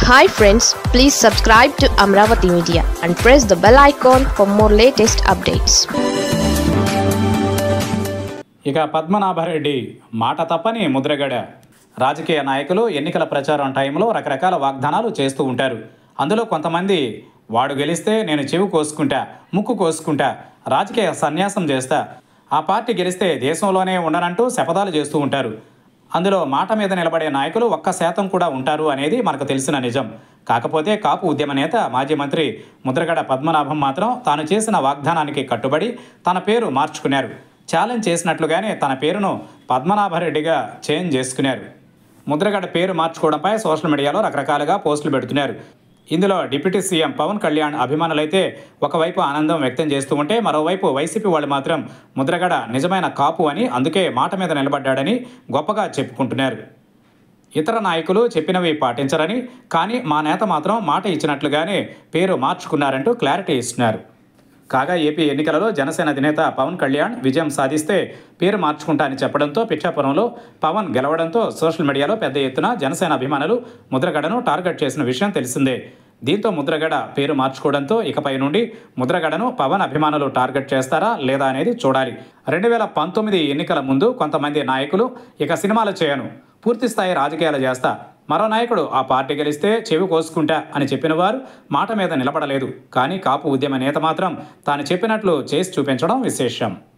hi friends please subscribe to Amaravati media and press the bell icon for more latest updates ఇక పద్మనాభరెడ్డి మాట తప్పని ముద్రగడ రాజకీయ నాయకులు ఎన్నికల ప్రచారం టైంలో రకరకాల వాగ్దానాలు చేస్తూ ఉంటారు అందులో కొంతమంది వాడు గెలిస్తే నేను చెవి కోసుకుంటా ముక్కు కోసుకుంటా రాజకీయ సన్యాసం చేస్తా ఆ పార్టీ గెలిస్తే దేశంలోనే ఉండనంటూ శపథాలు చేస్తూ ఉంటారు అందులో మాట మీద నిలబడే నాయకులు ఒక్క శాతం కూడా ఉంటారు అనేది మనకు తెలిసిన నిజం కాకపోతే కాపు ఉద్యమ నేత మాజీ మంత్రి ముద్రగడ పద్మనాభం మాత్రం తాను చేసిన వాగ్దానానికి కట్టుబడి తన పేరు మార్చుకున్నారు ఛాలెంజ్ చేసినట్లుగానే తన పేరును పద్మనాభరెడ్డిగా చేంజ్ చేసుకున్నారు ముద్రగడ పేరు మార్చుకోవడంపై సోషల్ మీడియాలో రకరకాలుగా పోస్టులు పెడుతున్నారు ఇందులో డిప్యూటీ సీఎం పవన్ కళ్యాణ్ అభిమానులైతే ఒకవైపు ఆనందం వ్యక్తం చేస్తూ ఉంటే మరోవైపు వైసీపీ వాళ్ళు మాత్రం ముద్రగడ నిజమైన కాపు అని అందుకే మాట మీద నిలబడ్డాడని గొప్పగా చెప్పుకుంటున్నారు ఇతర నాయకులు చెప్పినవి పాటించరని కానీ మా నేత మాత్రం మాట ఇచ్చినట్లుగానే పేరు మార్చుకున్నారంటూ క్లారిటీ ఇస్తున్నారు కాగా ఏపీ ఎన్నికలలో జనసేన అధినేత పవన్ కళ్యాణ్ విజయం సాధిస్తే పేరు మార్చుకుంటా అని చెప్పడంతో పిఠాపురంలో పవన్ గెలవడంతో సోషల్ మీడియాలో పెద్ద ఎత్తున జనసేన అభిమానులు ముద్రగడను టార్గెట్ చేసిన విషయం తెలిసిందే దీంతో ముద్రగడ పేరు మార్చుకోవడంతో ఇకపై నుండి ముద్రగడను పవన్ అభిమానులు టార్గెట్ చేస్తారా లేదా అనేది చూడాలి రెండు వేల పంతొమ్మిది ఎన్నికల ముందు కొంతమంది నాయకులు ఇక సినిమాలు చేయను పూర్తి స్థాయి రాజకీయాలు చేస్తా మరో నాయకుడు ఆ పార్టీ గెలిస్తే చెవి కోసుకుంటా అని చెప్పిన వారు మాట మీద నిలబడలేదు కానీ కాపు ఉద్యమ నేత మాత్రం తాను చెప్పినట్లు చేసి చూపించడం విశేషం